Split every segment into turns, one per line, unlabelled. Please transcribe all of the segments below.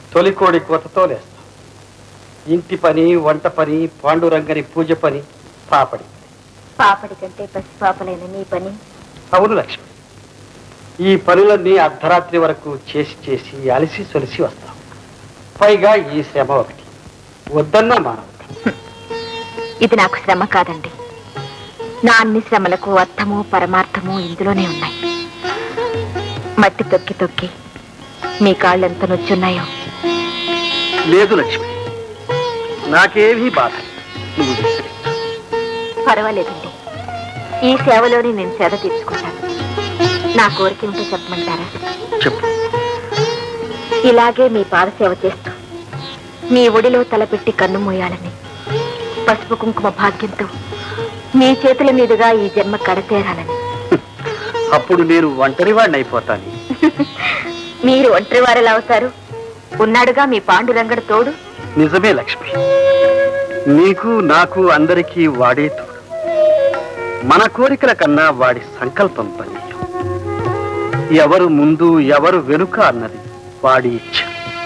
తొలికోడి కోతతో లేస్తాం ఇంటి పని వంట పని పాండురంగని పూజ పని పాపడి
పాపడి కంటే పసిపాపలైన నీ పని
అవును లక్ష్మి ఈ పనులన్నీ అర్ధరాత్రి వరకు చేసి చేసి అలసి సొలిసి వస్తాం పైగా ఈ శ్రమ ఒకటి వద్దన్నా మానవ
ఇది నాకు శ్రమ కాదండి నా అన్ని శ్రమలకు అర్థము పరమార్థము ఇందులోనే ఉన్నాయి మట్టి తొక్కి తొక్కి మీ కాళ్ళు ఎంత నొచ్చున్నాయో
లేదు లక్ష్మి నాకేమీ బాధ లేదు. నువ్వు విసిరి.
పర్వాలేదండి ఈ సేవలోనే నేను సేద తీర్చుకుంటాను నా కోరిక ఏమిటో చెప్పమంటారా
చెప్పు
ఇలాగే మీ పాద సేవ చేస్తూ మీ ఒడిలో తలపెట్టి కన్ను మూయాలని పసుపు కుంకుమ భాగ్యంతో మీ చేతుల మీదుగా ఈ జన్మ కడతేరాలని
అప్పుడు నేను ఒంటరివాడిని అయిపోతాను
మీరు ఒంటరి వారెలా అవుతారు ఉన్నాడుగా మీ పాండురంగడు తోడు
నిజమే లక్ష్మి నీకు నాకు అందరికీ వాడే తోడు మన కోరికల కన్నా వాడి సంకల్పం పని ఎవరు ముందు ఎవరు వెనుక అన్నది వాడి ఇచ్చ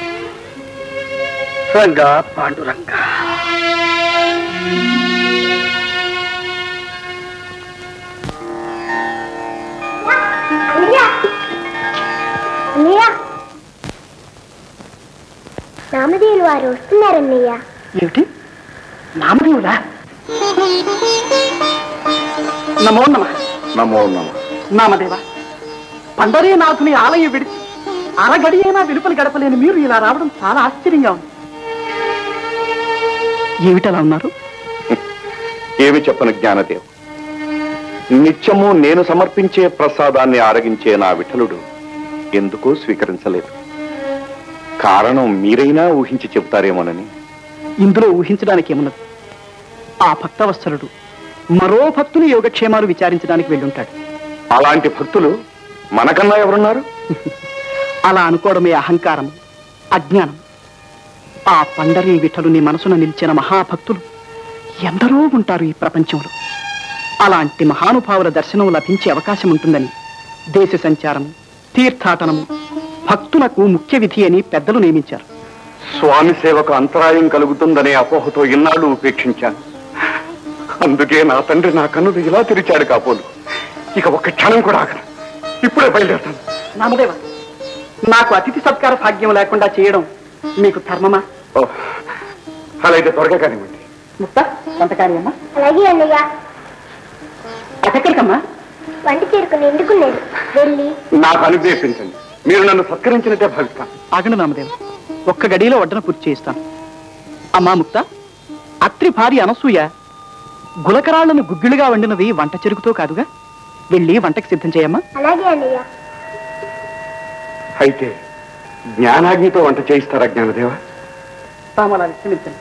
రంగా పాండురంగా
నామదేవులు వారు వస్తున్నారన్నయ్య
ఏమిటి నామదేవులా నమో నమ
నమో నమ
నామదేవ పండరీనాథుని ఆలయం విడిచి అరగడియైనా వెలుపలి గడపలేని మీరు ఇలా రావడం చాలా ఆశ్చర్యంగా ఉంది ఏమిటలా ఉన్నారు
ఏమి చెప్పను జ్ఞానదేవ్ నిత్యము నేను సమర్పించే ప్రసాదాన్ని ఆరగించే నా విఠలుడు ఎందుకో స్వీకరించలేదు కారణం మీరైనా ఊహించి చెబుతారేమోనని
ఇందులో ఊహించడానికి ఏమున్నది ఆ భక్తవత్సలుడు మరో భక్తుని యోగక్షేమాలు విచారించడానికి వెళ్ళుంటాడు
అలాంటి భక్తులు మనకన్నా ఎవరున్నారు
అలా అనుకోవడమే అహంకారం అజ్ఞానం ఆ పండరీ విఠలుని మనసున నిలిచిన మహాభక్తులు ఎందరో ఉంటారు ఈ ప్రపంచంలో అలాంటి మహానుభావుల దర్శనం లభించే అవకాశం ఉంటుందని దేశ సంచారము తీర్థాటనము భక్తులకు ముఖ్య విధి అని పెద్దలు నియమించారు
స్వామి సేవకు అంతరాయం కలుగుతుందనే అపోహతో ఇన్నాళ్ళు ఉపేక్షించాను అందుకే నా తండ్రి నా కన్నులు ఇలా తెరిచాడు కాపోలు ఇక ఒక్క క్షణం కూడా ఆగను ఇప్పుడే బయలుదేరుతాను
నామదేవ నాకు అతిథి సత్కార భాగ్యం లేకుండా చేయడం మీకు ధర్మమా
ఓ, అలా అయితే త్వరగా కానివ్వండి
ముక్త వంటకారి అమ్మా
అలాగే అన్నయ్య
ఎక్కడికమ్మా
వంట చేరుకుని ఎందుకు లేదు వెళ్ళి
నాకు అనుగ్రహించండి మీరు నన్ను సత్కరించినట్టే భావిస్తాను
ఆగండి నామదేవ ఒక్క గడిలో వడ్డన పూర్తి చేయిస్తాను అమ్మా ముక్త అత్రి భార్య అనసూయ గులకరాళ్లను గుగ్గిలుగా వండినది వంట చెరుకుతో కాదుగా వెళ్ళి వంటకి సిద్ధం చేయమ్మా
అలాగే అన్నయ్య
అయితే జ్ఞానాగ్నితో వంట చేయిస్తారా జ్ఞానదేవ
తామలా విశ్రమించండి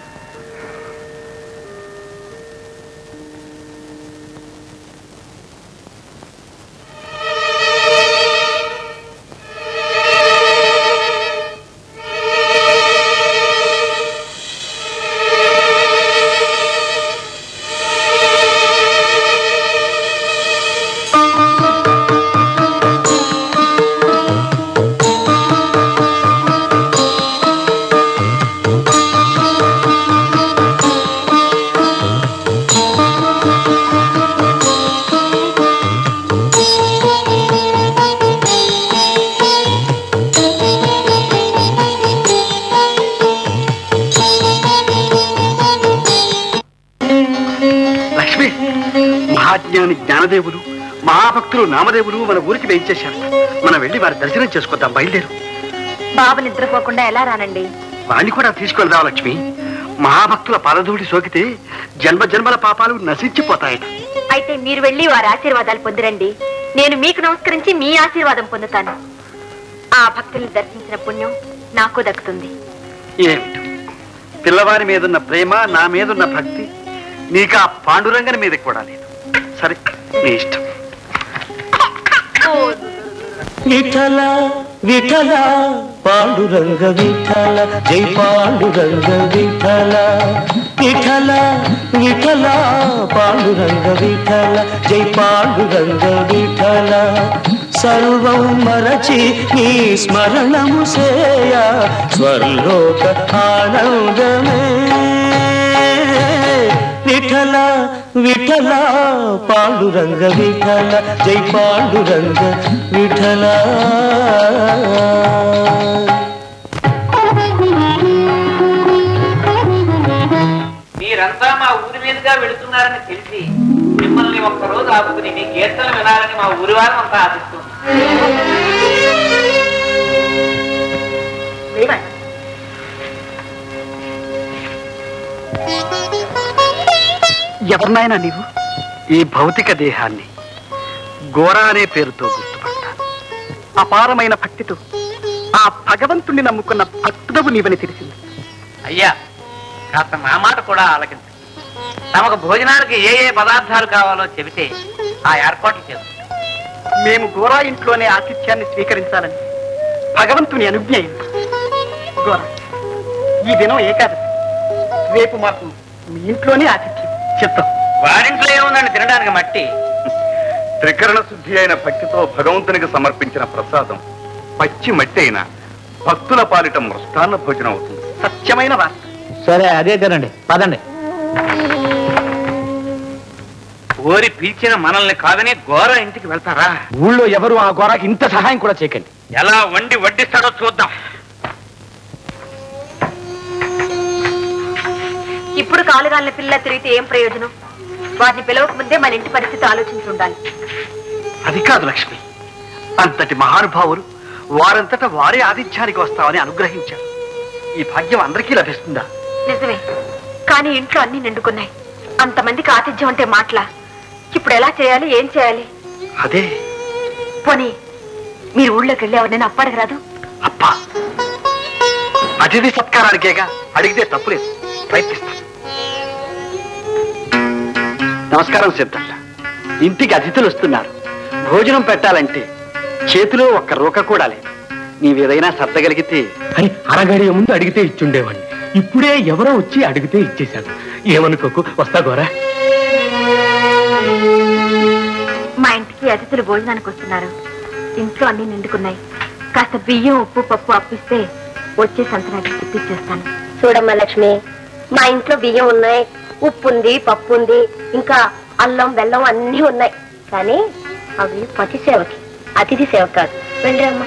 లక్ష్మి మహాజ్ఞాని జ్ఞానదేవులు మహాభక్తులు నామదేవులు మన ఊరికి వేయించేశారు మనం వెళ్ళి వారి దర్శనం చేసుకుందాం బయలుదేరు
బాబు నిద్రపోకుండా ఎలా రానండి
వాణ్ణి కూడా తీసుకెళ్దాం లక్ష్మి మహాభక్తుల పాదధూడి సోకితే జన్మ జన్మల పాపాలు నశించిపోతాయట
అయితే మీరు వెళ్ళి వారి ఆశీర్వాదాలు పొందిరండి నేను మీకు నమస్కరించి మీ ఆశీర్వాదం పొందుతాను ఆ భక్తుల్ని దర్శించిన పుణ్యం నాకు దక్కుతుంది
ఏమిటి పిల్లవారి మీదున్న ప్రేమ నా మీదున్న భక్తి నీకు ఆ పాండురంగని మీద కూడా లేదు సరే నీ ఇష్టం
విఠల విఠల పాండురంగ విఠల జై పాండురంగ విఠల విఠల విఠల పాండురంగ విఠల జై పాండురంగ విఠల సర్వం మరచి నీ స్మరణము సేయ స్వర్లోక ఆనందమే విఠల విఠల పాండురంగ విఠల జై పాండురంగ విఠల
మీరంతా మా ఊరి మీదుగా వెళుతున్నారని తెలిసి మిమ్మల్ని ఒక్కరోజు ఆపుకుని మీ కీర్తన వినాలని మా ఊరి వారం అంతా ఆశిస్తుంది
ఎవరినైనా నీవు ఈ భౌతిక దేహాన్ని గోరా అనే పేరుతో గుర్తుపడతాను అపారమైన భక్తితో ఆ భగవంతుణ్ణి నమ్ముకున్న భక్తుడవు నీవని తెలిసింది
అయ్యా కాస్త నా మాట కూడా ఆలకించండి తమకు భోజనానికి ఏ ఏ పదార్థాలు కావాలో చెబితే ఆ ఏర్పాట్లు చేస్తాం
మేము గోరా ఇంట్లోనే ఆతిథ్యాన్ని స్వీకరించాలని భగవంతుని అనుజ్ఞ అయింది గోరా ఈ దినం ఏకాదశి రేపు మాకు మీ ఇంట్లోనే ఆతిథ్యం చెప్తాం
వారింట్లో ఏముందండి తినడానికి మట్టి
త్రికరణ శుద్ధి అయిన భక్తితో భగవంతునికి సమర్పించిన ప్రసాదం పచ్చి మట్టి అయిన భక్తుల పాలిట మృష్టాన్న భోజనం అవుతుంది
సత్యమైన వార్త
సరే అదే తినండి పదండి
ఓరి పిలిచిన మనల్ని కాదని ఘోర ఇంటికి వెళ్తారా
ఊళ్ళో ఎవరు ఆ గోరాకి ఇంత సహాయం కూడా చేయకండి
ఎలా వండి వడ్డిస్తాడో చూద్దాం
ఇప్పుడు కాలుగాలిన పిల్ల తిరిగితే ఏం ప్రయోజనం వాటిని పిలవక ముందే మన ఇంటి పరిస్థితి ఆలోచించి ఉండాలి
అది కాదు లక్ష్మి అంతటి మహానుభావులు వారంతట వారే ఆతిథ్యానికి వస్తామని అనుగ్రహించారు ఈ భాగ్యం అందరికీ లభిస్తుందా
నిజమే కానీ ఇంట్లో అన్ని నిండుకున్నాయి అంతమందికి ఆతిథ్యం అంటే మాటలా ఇప్పుడు ఎలా చేయాలి ఏం చేయాలి
అదే
పోనీ మీరు ఊళ్ళోకి వెళ్ళి ఎవరినైనా అప్పడగరాదు
అప్పా అతిథి సత్కారానికేగా అడిగితే తప్పులేదు ప్రయత్నిస్తాను నమస్కారం సిద్ధంట ఇంటికి అతిథులు వస్తున్నారు భోజనం పెట్టాలంటే చేతిలో ఒక్క రూక కూడా లేదు నీవేదైనా సర్దగలిగితే
అని అరగడియ ముందు అడిగితే ఇచ్చుండేవాడిని ఇప్పుడే ఎవరో వచ్చి అడిగితే ఇచ్చేశాను ఏమనుకోకు వస్తా గోరా
మా ఇంటికి అతిథులు భోజనానికి వస్తున్నారు ఇంట్లో అన్ని నిండుకున్నాయి కాస్త బియ్యం ఉప్పు పప్పు అప్పిస్తే వచ్చే సంతనానికి తెప్పించేస్తాను
చూడమ్మా లక్ష్మి మా ఇంట్లో బియ్యం ఉన్నాయి ఉప్పు ఉంది పప్పు ఉంది ఇంకా అల్లం బెల్లం అన్నీ ఉన్నాయి కానీ అవి పతి సేవకి అతిథి సేవ కాదు వెళ్ళరమ్మా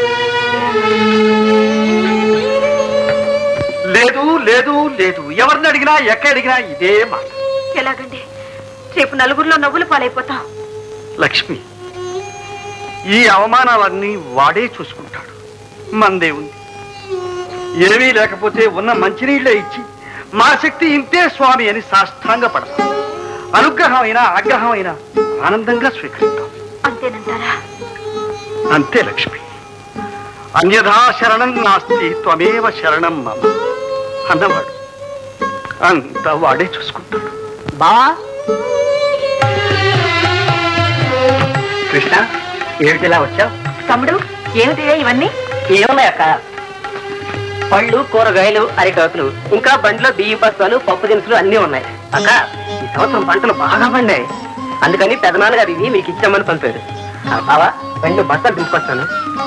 లేదు లేదు లేదు ఎవరిని అడిగినా ఎక్కడ అడిగినా ఇదే మాట
ఎలాగండి రేపు నలుగురిలో నవ్వులు పాలైపోతాం
లక్ష్మి ఈ అవమానాలన్నీ వాడే చూసుకుంటాడు మందే ఉంది ఏమీ లేకపోతే ఉన్న మంచినీళ్ళే ఇచ్చి మా శక్తి ఇంతే స్వామి అని సాష్టాంగ పడతాం అనుగ్రహమైనా ఆగ్రహమైనా ఆనందంగా స్వీకరిస్తాం
అంతేనంటారా
అంతే లక్ష్మి అన్యథా శరణం నాస్తి త్వమేవ శరణం మమ అన్నవాడు అంతా వాడే చూసుకుంటాడు
బావా
కృష్ణ ఏమిటిలా వచ్చావు
తమ్ముడు ఏమిటి ఇవన్నీ
ఏమున్నాయి అక్క పళ్ళు కూరగాయలు అరిటాకులు ఇంకా బండిలో బియ్య బస్తాలు పప్పు దినుసులు అన్నీ ఉన్నాయి అక్క ఈ సంవత్సరం పంటలు బాగా పండాయి అందుకని పెదనాన్నగారు ఇవి మీకు ఇచ్చామని పంపారు ఆ, బావా రెండు బస్తాలు తీసుకొస్తాను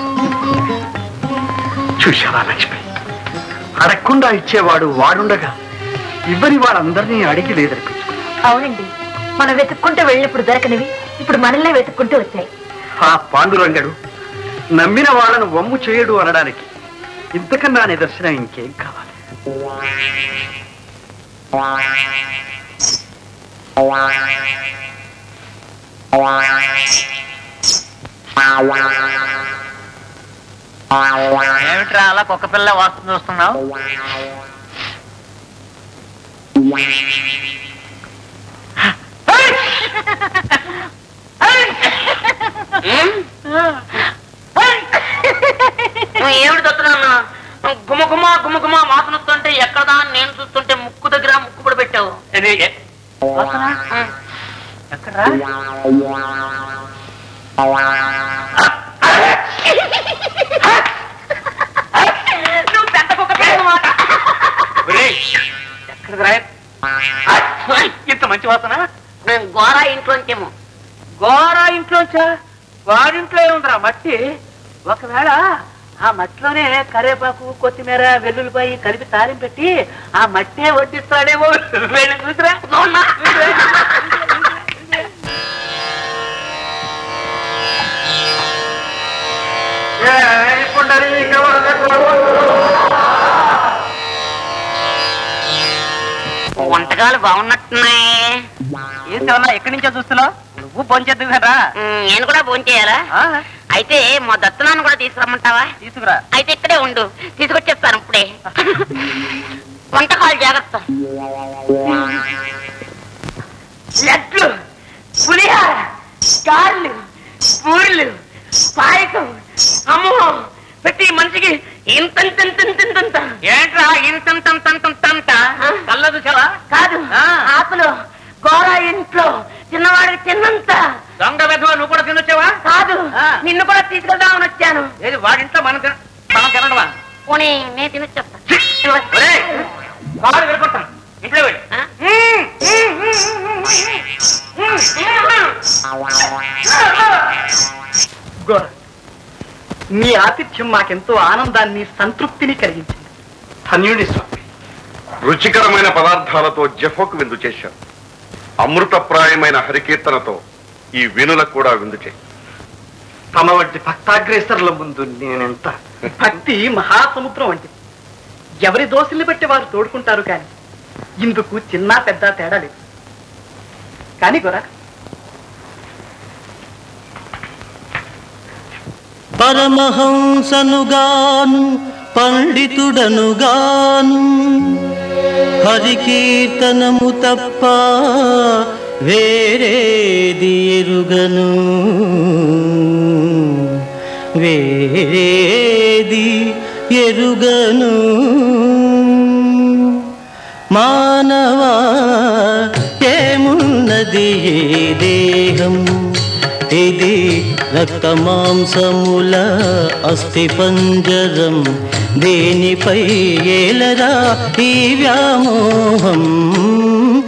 చూశావా లక్ష్మి అడగకుండా ఇచ్చేవాడు వాడుండగా ఇవ్వని వారందరినీ అడిగి లేదనిపించుకున్నా
అవునండి మనం వెతుక్కుంటూ వెళ్ళినప్పుడు దొరకనివి ఇప్పుడు మనల్నే వెతుక్కుంటూ వచ్చాయి
ఆ పాండురంగడు నమ్మిన వాళ్ళను వమ్ము చేయడు అనడానికి ఇంతకన్నా నిదర్శనం ఇంకేం కావాలి
ఏమిట్రా అలా కుక్క పిల్ల వాస్తు చూస్తున్నావు ఏమిటి చూస్తున్నా గుమ గుమ గుమ గుమ వాసన వస్తుంటే ఎక్కడా అని నేను చూస్తుంటే ముక్కు దగ్గర ముక్కు కూడా పెట్టావు వాసన? ఎక్కడ్రా? నువ్వు పెద్ద కుక్క పిల్ల అన్నమాట. ఒరేయ్, ఎక్కడికి రా? ఇంత మంచి వాసన
మేము గోరా ఇంట్లోంచేమో
గోరా ఇంట్లోంచా వాడింట్లో ఏముందిరా మట్టి ఒకవేళ ఆ మట్టిలోనే కరేపాకు కొత్తిమీర వెల్లుల్లిపాయి కలిపి తాలిం పెట్టి ఆ మట్టే వడ్డిస్తాడేమో వెళ్ళి చూసిరా
వంటకాలు బాగున్నట్టున్నాయి
ఏం శివన్న ఎక్కడి నుంచో చూస్తున్నావు నువ్వు భోంచేద్దు కదా
మ్, నేను కూడా ఫోన్ చేయాలా
ఆ,
అయితే మా దత్తనాన్ని కూడా తీసుకురమ్మంటావా
తీసుకురా
అయితే ఇక్కడే ఉండు తీసుకొచ్చేస్తాను ఇప్పుడే వంటకాలు జాగ్రత్త
లడ్లు పులిహార కార్లు పూర్లు పాయసం అమ్మో ప్రతి మనిషికి ఇంతంతంతంతంతంత ఏంట్రా ఇంతంతంతంతంత కళ్ళ చూసావా కాదు ఆకులు గోర ఇంట్లో చిన్నవాడికి తిన్నంత దొంగ వెధవ నువ్వు కూడా తినొచ్చావా కాదు నిన్ను కూడా తీసుకెళ్దామని వచ్చాను ఏది వాడింట్లో మనం తిన మనం తినడమా
పోనీ నేను తినొచ్చేస్తా
కాదు వెళ్ళిపోతాను ఇంట్లో వెళ్ళి
గోర మీ ఆతిథ్యం మాకెంతో ఆనందాన్ని సంతృప్తిని కలిగించింది
ధన్యుడి స్వామి రుచికరమైన పదార్థాలతో జఫోకు విందు చేశారు అమృతప్రాయమైన హరికీర్తనతో ఈ వినులకు కూడా విందు చేయి
తమ వంటి భక్తాగ్రేసరుల ముందు నేనెంత భక్తి మహాసముద్రం వంటిది ఎవరి దోషుల్ని బట్టి వారు తోడుకుంటారు కానీ ఇందుకు చిన్న పెద్ద తేడా లేదు కానీ గోరా
పరమహంసనుగాను పండితుడనుగాను హరికీర్తనము తప్ప వేరేది ఎరుగను వేరేది ఎరుగను మానవా ఏమున్నది ఈ దేహం ఇది రక్తమాంసముల అస్థి పంజరం దేనిపై ఏలరా ఈ వ్యామోహం